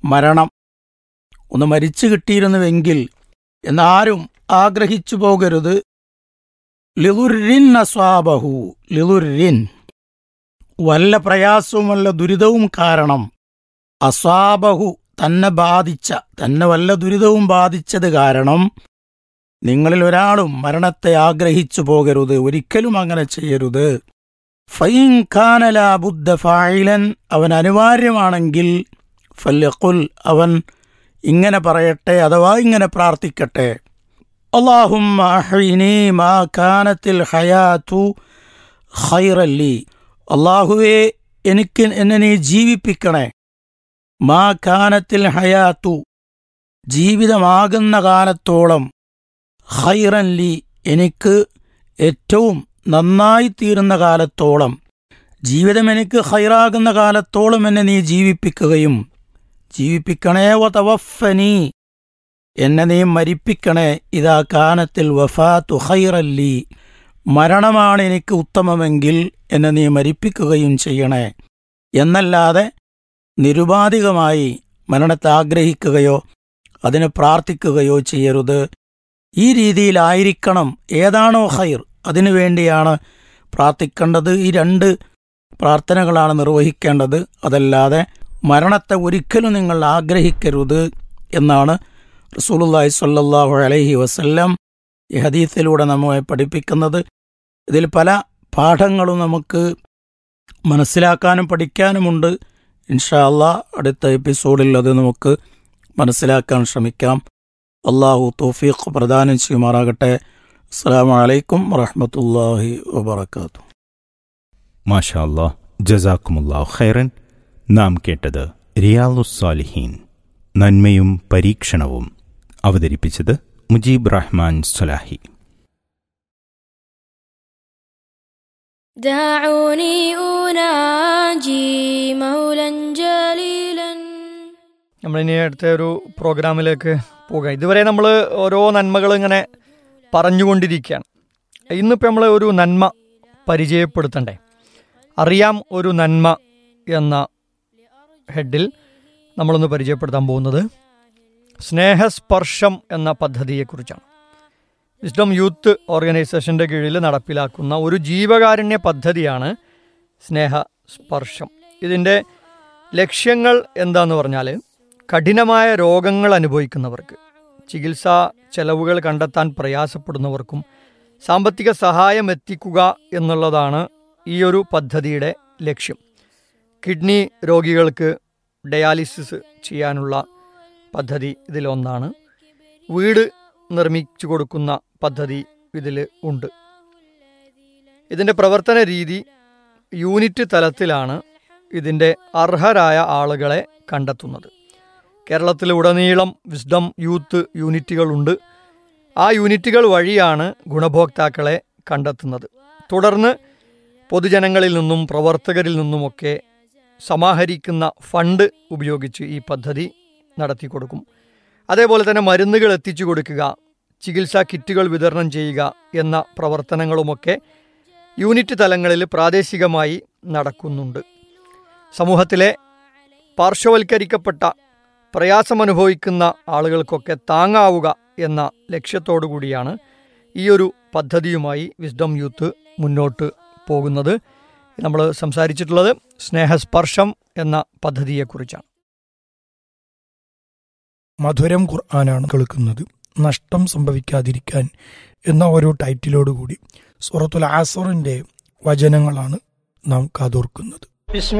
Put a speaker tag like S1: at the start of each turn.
S1: മരണം ഒന്ന് മരിച്ചു കിട്ടിയിരുന്നുവെങ്കിൽ എന്നാരും ആഗ്രഹിച്ചു പോകരുത് ലിതുരിൻ അസ്വാബഹു ലിതുരിൻ വല്ല പ്രയാസവും വല്ല ദുരിതവും കാരണം അസ്വാബഹു തന്നെ ബാധിച്ച തന്നെ വല്ല ദുരിതവും ബാധിച്ചത് കാരണം നിങ്ങളിൽ ഒരാളും മരണത്തെ ആഗ്രഹിച്ചു പോകരുത് ഒരിക്കലും അങ്ങനെ ചെയ്യരുത് ഫൈൻ ഖാനല ബുദ്ധ ഫായിലൻ അവൻ അനിവാര്യമാണെങ്കിൽ ഫല്യഖുൽ അവൻ ഇങ്ങനെ പറയട്ടെ അഥവാ ഇങ്ങനെ പ്രാർത്ഥിക്കട്ടെ അള്ളാഹുമ്മ അഹ്യിനി മാ കാനത്തിൽ ഹയാത്തു ഖൈറല്ലി അള്ളാഹുവേ എനിക്ക് എന്നെ നീ ജീവിപ്പിക്കണേ മാ കാനത്തിൽ ഹയാത്തു ജീവിതമാകുന്ന കാലത്തോളം ഖൈറല്ലി എനിക്ക് ഏറ്റവും നന്നായിത്തീരുന്ന കാലത്തോളം ജീവിതം എനിക്ക് ഹൈറാകുന്ന കാലത്തോളം എന്നെ നീ ജീവിപ്പിക്കുകയും ജീവിപ്പിക്കണേ വതവഫനി എന്നെ നീ മരിപ്പിക്കണേ ഇതാ കാനത്തിൽ വഫാത്തു ഹൈറല്ലി മരണമാണ് എനിക്ക് ഉത്തമമെങ്കിൽ എന്നെ നീ മരിപ്പിക്കുകയും ചെയ്യണേ എന്നല്ലാതെ നിരുപാധികമായി മരണത്തെ ആഗ്രഹിക്കുകയോ അതിന് പ്രാർത്ഥിക്കുകയോ ചെയ്യരുത് ഈ രീതിയിലായിരിക്കണം ഏതാണോ ഹൈർ അതിനുവേണ്ടിയാണ് പ്രാർത്ഥിക്കേണ്ടത് ഈ രണ്ട് പ്രാർത്ഥനകളാണ് നിർവഹിക്കേണ്ടത് അതല്ലാതെ മരണത്തെ ഒരിക്കലും നിങ്ങൾ ആഗ്രഹിക്കരുത് എന്നാണ് റസൂലുള്ളാഹി സ്വല്ലല്ലാഹു അലൈഹി വസല്ലം ഈ ഹദീസിലൂടെ നമ്മെ പഠിപ്പിക്കുന്നത് ഇതിൽ പല പാഠങ്ങളും നമുക്ക് മനസ്സിലാക്കാനും പഠിക്കാനുമുണ്ട് ഇൻഷാ അള്ളാ അടുത്ത എപ്പിസോഡിൽ അത് നമുക്ക് മനസ്സിലാക്കാൻ ശ്രമിക്കാം അള്ളാഹു തൗഫീഖ് പ്രദാനം ചെയ്യുമാറാകട്ടെ അസ്സാം വലൈക്കും വറഹമത്തല്ലാഹി വബർക്കാത്തു
S2: മാഷാ അല്ലാഹ് ജസാക്കുമുല്ലാഹ് ഖൈറൻ നാം കേട്ടത് റിയാലുസ്സാലിഹീൻ നന്മയും പരീക്ഷണവും അവതരിപ്പിച്ചത് മുജീബ് റഹ്മാൻ സലാഹി
S3: دعوني أناجي مولا جليلا
S4: നമ്മളിനി അടുത്ത ഒരു പ്രോഗ്രാമിലേക്ക് പോകാം ഇതുവരെ നമ്മൾ ഓരോ നന്മകൾ ഇങ്ങനെ പറഞ്ഞുകൊണ്ടിരിക്കുകയാണ് ഇന്നിപ്പോൾ നമ്മൾ ഒരു നന്മ പരിചയപ്പെടുത്തണ്ടേ അറിയാം ഒരു നന്മ എന്ന ഹെഡിൽ നമ്മളൊന്ന് പരിചയപ്പെടുത്താൻ പോകുന്നത് സ്നേഹസ്പർശം എന്ന പദ്ധതിയെക്കുറിച്ചാണ് വിസ്ഡം യൂത്ത് ഓർഗനൈസേഷൻ്റെ കീഴിൽ നടപ്പിലാക്കുന്ന ഒരു ജീവകാരുണ്യ പദ്ധതിയാണ് സ്നേഹസ്പർശം ഇതിൻ്റെ ലക്ഷ്യങ്ങൾ എന്താന്ന് പറഞ്ഞാൽ കഠിനമായ രോഗങ്ങൾ അനുഭവിക്കുന്നവർക്ക് ചികിത്സാ ചെലവുകൾ കണ്ടെത്താൻ പ്രയാസപ്പെടുന്നവർക്കും സാമ്പത്തിക സഹായം എത്തിക്കുക എന്നുള്ളതാണ് ഈ ഒരു പദ്ധതിയുടെ ലക്ഷ്യം കിഡ്നി രോഗികൾക്ക് ഡയാലിസിസ് ചെയ്യാനുള്ള പദ്ധതി ഇതിലൊന്നാണ് വീട് നിർമ്മിച്ചു കൊടുക്കുന്ന പദ്ധതി ഇതിൽ ഉണ്ട് ഇതിൻ്റെ പ്രവർത്തന രീതി യൂണിറ്റ് തലത്തിലാണ് ഇതിൻ്റെ അർഹരായ ആളുകളെ കണ്ടെത്തുന്നത് കേരളത്തിലുടനീളം വിസ്ഡം യൂത്ത് യൂണിറ്റുകളുണ്ട് ആ യൂണിറ്റുകൾ വഴിയാണ് ഗുണഭോക്താക്കളെ കണ്ടെത്തുന്നത് തുടർന്ന് പൊതുജനങ്ങളിൽ നിന്നും പ്രവർത്തകരിൽ നിന്നുമൊക്കെ സമാഹരിക്കുന്ന ഫണ്ട് ഉപയോഗിച്ച് ഈ പദ്ധതി നടത്തി കൊടുക്കും അതേപോലെ തന്നെ മരുന്നുകൾ എത്തിച്ചു കൊടുക്കുക ചികിത്സാ കിറ്റുകൾ വിതരണം ചെയ്യുക എന്ന പ്രവർത്തനങ്ങളുമൊക്കെ യൂണിറ്റ് തലങ്ങളിൽ പ്രാദേശികമായി നടക്കുന്നുണ്ട് സമൂഹത്തിലെ പാർശ്വവൽക്കരിക്കപ്പെട്ട പ്രയാസമനുഭവിക്കുന്ന ആളുകൾക്കൊക്കെ താങ്ങാവുക എന്ന ലക്ഷ്യത്തോടു കൂടിയാണ് ഈ ഒരു പദ്ധതിയുമായി വിസ്ഡം യൂത്ത് മുന്നോട്ട് പോകുന്നത് നമ്മൾ സംസാരിച്ചിട്ടുള്ളത് സ്നേഹസ്പർശം എന്ന പദ്ധതിയെക്കുറിച്ചാണ്
S5: മധുരം ഖുർആനാണ് കേൾക്കുന്നത് നഷ്ടം സംഭവിക്കാതിരിക്കാൻ എന്ന ഒരു ടൈറ്റിലോടുകൂടി സൂറത്തുൽ ആസറിന്റെ വചനങ്ങളാണ് നാം കാതോർക്കുന്നത്
S4: ബിസ്മി